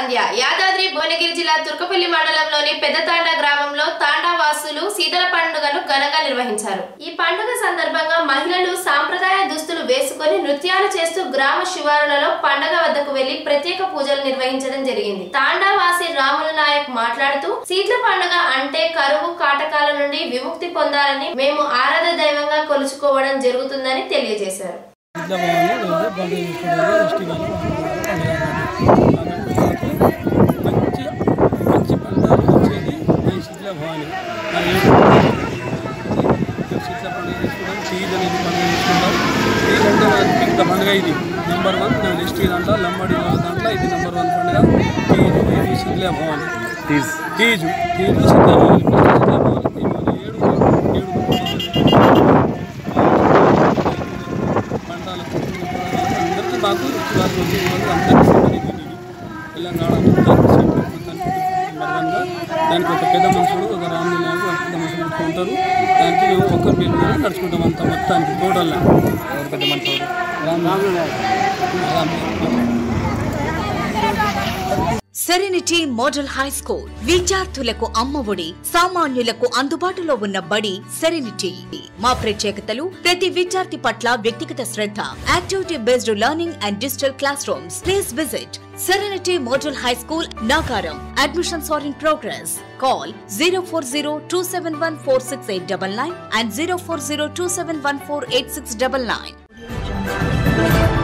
సంధ్య యాదాద్రి భువనగిరి జిల్లా తుర్కపల్లి మండలంలోని పెద్దతాండా గ్రామంలో తాండా వాసులు శీతల పండుగను ఘనంగా నిర్వహించారు ఈ పండుగ సందర్భంగా మహిళలు సాంప్రదాయ దుస్తులు వేసుకొని నృత్యాలు చేస్తూ గ్రామ శివారులలో పండగ వద్దకు వెళ్లి ప్రత్యేక పూజలు నిర్వహించడం జరిగింది తాండా వాసి రాములు నాయక్ మాట్లాడుతూ శీతల పండుగ అంటే కరువు కాటకాల నుండి విముక్తి పొందాలని మేము ఆరాధ దైవంగా కొలుచుకోవడం జరుగుతుందని తెలియజేశారు ఇట్లా బాగుంది రోజు బండి తీసుకునేది ఫెస్టివల్ మంచి మంచి పండుగలు వచ్చేది ఈ శిథిల భవాని ఆ ఏడు శిథిల పండుగ తీసుకుంటాం తీజ్ అనేది పండుగ తీసుకుంటాం తీజ్ అంటే మనకి పెద్ద పండుగ ఇది నెంబర్ వన్ నేను లిస్ట్ దాంట్లో లంబడి దాంట్లో ఇది నెంబర్ వన్ పండుగ తీజ్ ఇది శిథిల భవాని తీజ్ తీజు తీజు శిథిల భవాని ఫస్ట్ శిథిల భవాని దీపావళి ఏడు ఏడు పండాలకు అందరికీ మాకు ఇచ్చివారు అందరికీ సంబంధించింది తెలంగాణ మొత్తం బలవంగా దానికి ఒక పెద్ద మనుషుడు ఒక రాముడు నాయకు ఒక పెద్ద మనుషులు ఉంటారు దానికి మేము ఒక్క పేరు మీద నడుచుకుంటాం అంత మొత్తానికి టోటల్లా ఎవరు పెద్ద మనుషులు రాముడు రాముడు సెరెనిటీ మోడల్ హై స్కూల్ విద్యార్థులకు అమ్మఒడి సామాన్యులకు అందుబాటులో ఉన్న బడి సెరెనిటీ మా ప్రత్యేకతలు ప్రతి విద్యార్థి పట్ల వ్యక్తిగత శ్రద్ధ activity based learning and digital classrooms please visit serenity model high school Nacharam admissions are in progress call zero four zero two seven one four six eight double nine and zero four zero two seven one four eight six double nine